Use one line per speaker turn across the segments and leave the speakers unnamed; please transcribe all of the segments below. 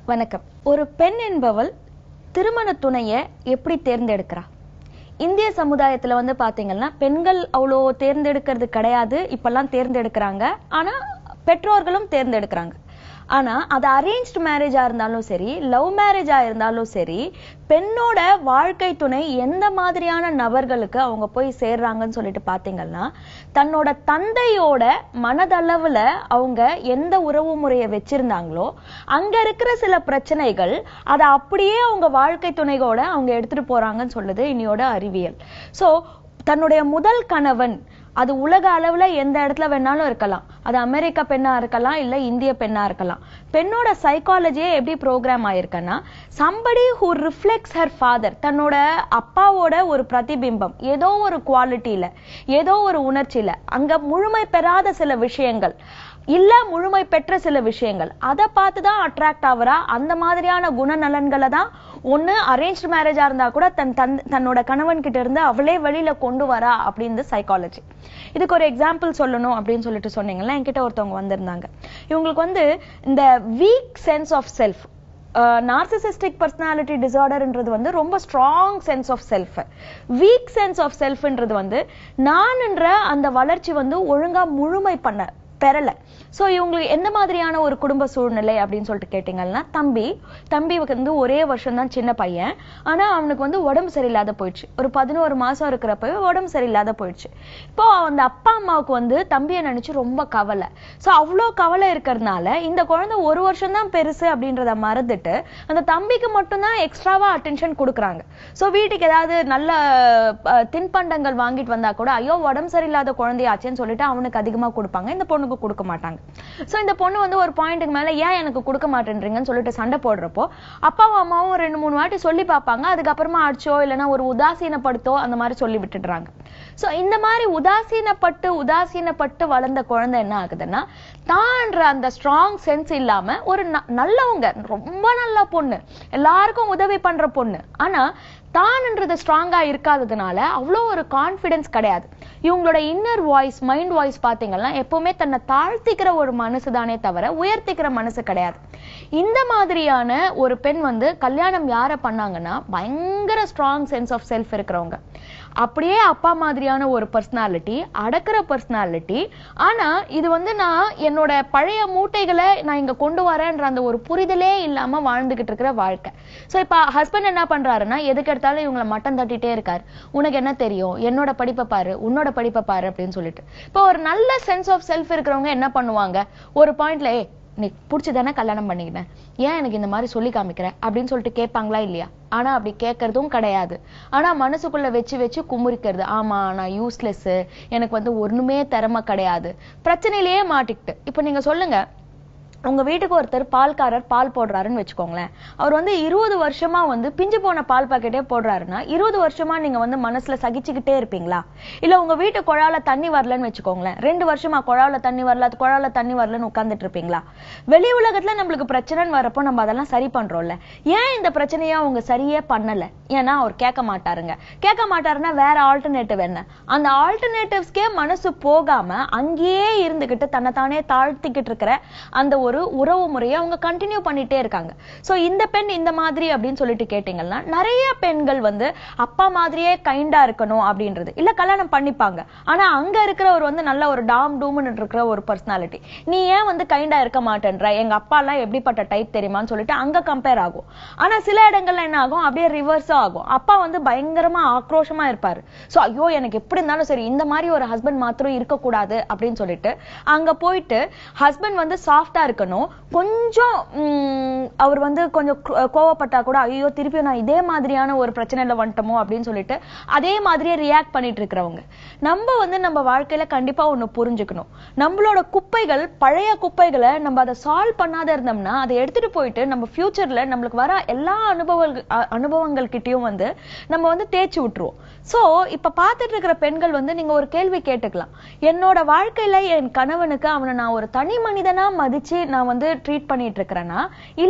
வணக்கம் ஒரு பெண் என்பவள் திருமண துணையை எப்படி தேர்ந்தெடுக்கிறா இந்திய சமுதாயத்துல வந்து பாத்தீங்கன்னா பெண்கள் அவ்வளோ தேர்ந்தெடுக்கிறது கிடையாது இப்பெல்லாம் தேர்ந்தெடுக்கிறாங்க ஆனா பெற்றோர்களும் தேர்ந்தெடுக்கிறாங்க ஆனா அது அரேஞ்ச்டு மேரேஜா இருந்தாலும் சரி லவ் மேரேஜா இருந்தாலும் சரி பெண்ணோட வாழ்க்கை துணை எந்த மாதிரியான நபர்களுக்கு அவங்க போய் சேர்றாங்கன்னு சொல்லிட்டு பாத்தீங்கன்னா தன்னோட தந்தையோட மனதளவுல அவங்க எந்த உறவு முறையை வச்சிருந்தாங்களோ அங்க இருக்கிற சில பிரச்சனைகள் அதை அப்படியே அவங்க வாழ்க்கை துணையோட அவங்க எடுத்துட்டு போறாங்கன்னு சொல்லுது இனியோட அறிவியல் சோ தன்னுடைய முதல் கணவன் அது உலக அளவுல எந்த இடத்துல வேணாலும் இருக்கலாம் அது அமெரிக்க பெண்ணா இருக்கலாம் இல்ல இந்திய பெண்ணா இருக்கலாம் பெண்ணோட சைக்காலஜியே எப்படி ப்ரோக்ராம் ஆயிருக்குன்னா somebody who reflects her father தன்னோட அப்பாவோட ஒரு பிரதிபிம்பம் ஏதோ ஒரு குவாலிட்டியில ஏதோ ஒரு உணர்ச்சியில அங்க முழுமை பெறாத சில விஷயங்கள் இல்ல முழுமை பெற்ற சில விஷயங்கள் அதை பார்த்து தான் அட்ராக்ட் ஆகுறா அந்த மாதிரியான குணநலன்களை தான் ஒண்ணு அரேஞ்ச் மேரேஜா இருந்தா கூட தன் தன் தன்னோட கணவன் கிட்ட இருந்து அவளே வெளியில கொண்டு வரா அப்படின்னு சைக்காலஜி இதுக்கு ஒரு எக்ஸாம்பிள் சொல்லணும் அப்படின்னு சொல்லிட்டு சொன்னீங்கல்ல என்கிட்ட ஒருத்தவங்க வந்திருந்தாங்க இவங்களுக்கு வந்து இந்த weak sense of self narcissistic personality டிசார்டர்ன்றது வந்து ரொம்ப strong sense of self weak sense of செல்ஃப்ன்றது வந்து நான்ன்ற அந்த வளர்ச்சி வந்து ஒழுங்கா முழுமை பண்ண பெறல சோ இவங்களுக்கு எந்த மாதிரியான ஒரு குடும்ப சூழ்நிலை அப்படின்னு சொல்லிட்டு கேட்டீங்கன்னா தம்பி தம்பி வந்து ஒரே வருஷம் தான் சின்ன பையன் ஆனா அவனுக்கு வந்து உடம்பு சரியில்லாத போயிடுச்சு ஒரு பதினோரு மாசம் இருக்கிறப்பவே உடம்பு சரியில்லாத போயிடுச்சு இப்போ அந்த அப்பா அம்மாவுக்கு வந்து தம்பியை நினைச்சு ரொம்ப கவலை சோ அவ்வளோ கவலை இருக்கிறதுனால இந்த குழந்தை ஒரு வருஷம் தான் பெருசு அப்படின்றத மறந்துட்டு அந்த தம்பிக்கு மட்டும்தான் எக்ஸ்ட்ராவா அட்டென்ஷன் கொடுக்குறாங்க சோ வீட்டுக்கு ஏதாவது நல்ல அஹ், தின்பண்டங்கள் வாங்கிட்டு வந்தா கூட ஐயோ உடம்பு சரியில்லாத குழந்தையாச்சேன்னு சொல்லிட்டு அவனுக்கு அதிகமா கொடுப்பாங்க இந்த பொண்ணுக்கு கொடுக்க மாட்டாங்க சோ இந்த பொண்ணு வந்து ஒரு பாயிண்ட்டுக்கு மேல ஏன் எனக்கு கொடுக்க மாட்டேன்றீங்கன்னு சொல்லிட்டு சண்டை போடுறப்போ அப்பாவும் அம்மாவும் ரெண்டு மூணு வாட்டி சொல்லி பார்ப்பாங்க அதுக்கப்புறமா அடிச்சோ இல்லைன்னா ஒரு உதாசீனப்படுத்தோ அந்த மாதிரி சொல்லி விட்டுடுறாங்க சோ இந்த மாதிரி உதாசீனப்பட்டு உதாசீனப்பட்டு வளர்ந்த குழந்தை என்ன ஆகுதுன்னா தான்ற அந்த ஸ்ட்ராங் சென்ஸ் இல்லாம ஒரு ந- நல்லவங்க ரொம்ப நல்ல பொண்ணு எல்லாருக்கும் உதவி பண்ற பொண்ணு ஆனா தான்ன்றது ஸ்ட்ராங்கா இருக்காததுனால அவ்வளோ ஒரு கான்ஃபிடன்ஸ் கிடையாது இவங்களோட இன்னர் வாய்ஸ் மைண்ட் வாய்ஸ் பாத்தீங்கன்னா எப்பவுமே தன்னை தாழ்த்திக்கிற ஒரு மனசு தானே தவிர உயர்த்திக்கிற மனசு கிடையாது இந்த மாதிரியான ஒரு பெண் வந்து கல்யாணம் யாரை பண்ணாங்கன்னா பயங்கர ஸ்ட்ராங் சென்ஸ் ஆஃப் செல்ஃப் இருக்கிறவங்க அப்படியே அப்பா மாதிரியான ஒரு பர்சனாலிட்டி அடக்கிற பர்சனாலிட்டி ஆனா இது வந்து நான் என்னோட பழைய மூட்டைகளை நான் இங்க கொண்டு வரேன்ற அந்த ஒரு புரிதலே இல்லாம வாழ்ந்துகிட்டு இருக்கிற வாழ்க்கை சோ இப்ப ஹஸ்பண்ட் என்ன பண்றாருன்னா எதுக்கு எடுத்தாலும் இவங்களை மட்டம் தட்டிட்டே இருக்காரு உனக்கு என்ன தெரியும் என்னோட படிப்பை பாரு உன்னோட படிப்பை பாரு அப்படின்னு சொல்லிட்டு இப்போ ஒரு நல்ல சென்ஸ் ஆஃப் செல்ஃப் இருக்கிறவங்க என்ன பண்ணுவாங்க ஒரு பாயிண்ட்ல ஏ நீ புடிச்சுதானே கல்யாணம் பண்ணிக்கினேன் ஏன் எனக்கு இந்த மாதிரி சொல்லி காமிக்கிற அப்படின்னு சொல்லிட்டு கேட்பாங்களா இல்லையா ஆனா அப்படி கேட்கறதும் கிடையாது ஆனா மனசுக்குள்ள வச்சு வச்சு குமுறிக்கிறது ஆமா நான் யூஸ்லெஸ் எனக்கு வந்து ஒண்ணுமே திறமை கிடையாது பிரச்சனையிலேயே மாட்டிக்கிட்டு இப்ப நீங்க சொல்லுங்க உங்க வீட்டுக்கு ஒருத்தர் பால்காரர் பால் போடுறாருன்னு வச்சுக்கோங்களேன் அவர் வந்து இருபது வருஷமா வந்து பிஞ்சு போன பால் பாக்கெட்டே போடுறாருன்னா இருபது வருஷமா நீங்க வந்து மனசுல சகிச்சுக்கிட்டே இருப்பீங்களா இல்ல உங்க வீட்டு குழால தண்ணி வரலன்னு வச்சுக்கோங்களேன் ரெண்டு வருஷமா குழால தண்ணி வரல அது குழால தண்ணி வரலன்னு உட்கார்ந்துட்டு இருப்பீங்களா வெளி உலகத்துல நம்மளுக்கு பிரச்சனைன்னு வரப்போ நம்ம அதெல்லாம் சரி பண்றோம்ல ஏன் இந்த பிரச்சனையை அவங்க சரியே பண்ணல ஏன்னா அவர் கேட்க மாட்டாருங்க கேட்க மாட்டாருன்னா வேற ஆல்டர்னேட்டிவ் என்ன அந்த ஆல்டர்னேட்டிவ்ஸ்க்கே மனசு போகாம அங்கேயே இருந்துகிட்டு தன்னைத்தானே தாழ்த்திக்கிட்டு இருக்கிற அந்த ஒரு உறவு முறையை அவங்க கண்டினியூ பண்ணிட்டே இருக்காங்க சோ இந்த பெண் இந்த மாதிரி அப்படின்னு சொல்லிட்டு கேட்டீங்கன்னா நிறைய பெண்கள் வந்து அப்பா மாதிரியே கைண்டா இருக்கணும் அப்படின்றது இல்ல கல்யாணம் பண்ணிப்பாங்க ஆனா அங்க இருக்கிறவர் வந்து நல்ல ஒரு டாம் டூம்னு இருக்கிற ஒரு பர்சனாலிட்டி நீ ஏன் வந்து கைண்டா இருக்க மாட்டேன்ற எங்க அப்பா எல்லாம் எப்படிப்பட்ட டைப் தெரியுமான்னு சொல்லிட்டு அங்க கம்பேர் ஆகும் ஆனா சில இடங்கள்ல என்ன ஆகும் அப்படியே ரிவர்ஸா ஆகும் அப்பா வந்து பயங்கரமா ஆக்ரோஷமா இருப்பாரு சோ ஐயோ எனக்கு எப்படி இருந்தாலும் சரி இந்த மாதிரி ஒரு ஹஸ்பண்ட் மாத்திரம் இருக்கக்கூடாது அப்படின்னு சொல்லிட்டு அங்க போயிட்டு ஹஸ்பண்ட் வந்து சாஃப்டா இருக்கணும் கொஞ்சம் உம், அவர் வந்து கொஞ்சம் கோ- கோவப்பட்டா கூட ஐயோ திருப்பி நான் இதே மாதிரியான ஒரு பிரச்சனையில வந்துட்டோமோ அப்படின்னு சொல்லிட்டு அதே மாதிரியே ரியாக்ட் பண்ணிட்டு இருக்கிறவங்க நம்ம வந்து நம்ம வாழ்க்கையில கண்டிப்பா ஒண்ணு புரிஞ்சுக்கணும் நம்மளோட குப்பைகள் பழைய குப்பைகளை நம்ம அதை சால்வ் பண்ணாத இருந்தோம்னா அதை எடுத்துட்டு போயிட்டு நம்ம ஃபியூச்சர்ல நம்மளுக்கு வர எல்லா அனுபவங்கள் அ- அனுபவங்கள் கிட்டயும் வந்து நம்ம வந்து தேய்ச்சி விட்டுருவோம் சோ இப்ப பார்த்துட்டு இருக்கிற பெண்கள் வந்து நீங்க ஒரு கேள்வி கேட்டுக்கலாம் என்னோட வாழ்க்கையில என் கணவனுக்கு அவனை நான் ஒரு தனி மனிதனா மதிச்சு நான் வந்து ட்ரீட் பண்ணிட்டு இருக்கிறேன்னா இல்ல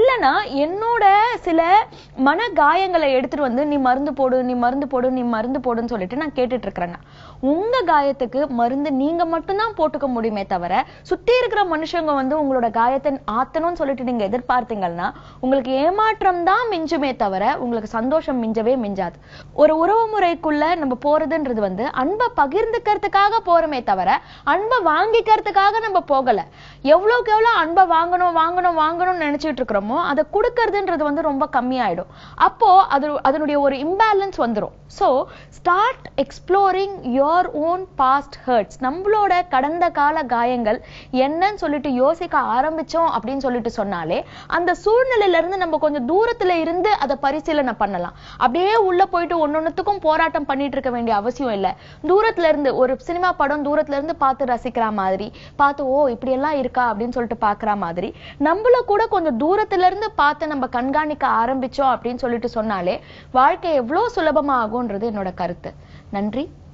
இல்லனா என்னோட சில மன காயங்களை எடுத்துட்டு வந்து நீ மருந்து போடு நீ மருந்து போடு நீ மருந்து போடுன்னு சொல்லிட்டு நான் கேட்டுட்டு இருக்கிறேன்னா உங்க காயத்துக்கு மருந்து நீங்க மட்டும்தான் போட்டுக்க முடியுமே தவிர சுத்தி இருக்கிற மனுஷங்க வந்து உங்களோட காயத்தை ஆத்தணும்னு சொல்லிட்டு நீங்க எதிர்பார்த்தீங்கன்னா உங்களுக்கு ஏமாற்றம் தான் மிஞ்சுமே தவிர உங்களுக்கு சந்தோஷம் மிஞ்சவே மிஞ்சாது ஒரு உறவு முறைக்குள்ள நம்ம போறதுன்றது வந்து அன்பை பகிர்ந்துக்கிறதுக்காக போறோமே தவிர அன்பை வாங்கிக்கிறதுக்காக நம்ம போகல எவ்வளவுக்கு எவ்வளவு அன்பை வாங்கணும் வாங்கணும் வாங்கணும்னு நினைச்சிட்டு இருக்கிறோமோ அதை கொடுக்கறதுன்றது வந்து ரொம்ப கம்மியாயிடும் அப்போ அது அதனுடைய ஒரு இம்பேலன்ஸ் வந்துரும் so start exploring your own past hurts நம்மளோட கடந்த கால காயங்கள் என்னன்னு சொல்லிட்டு யோசிக்க ஆரம்பிச்சோம் அப்படின்னு சொல்லிட்டு சொன்னாலே அந்த சூழ்நிலையில இருந்து நம்ம கொஞ்சம் தூரத்துல இருந்து அதை பரிசீலனை பண்ணலாம் அப்படியே உள்ள போயிட்டு ஒன்னொன்னுத்துக்கும் போராட்டம் பண்ணிட்டு இருக்க வேண்டிய அவசியம் இல்லை தூரத்துல இருந்து ஒரு சினிமா படம் தூரத்துல இருந்து பார்த்து ரசிக்கிற மாதிரி பார்த்து ஓ இப்படி எல்லாம் இருக்கா அப்படின்னு சொல்லிட்டு பாக்குற மாதிரி நம்மள கூட கொஞ்சம் தூரத்துல இருந்து பார்த்து நம்ம கண்காணிக்க ஆரம்பிச்சோம் அப்படின்னு சொல்லிட்டு சொன்னாலே வாழ்க்கை எவ்வளவு சுலபமா ஆகும்ன்றது என்னோட கருத்து நன்றி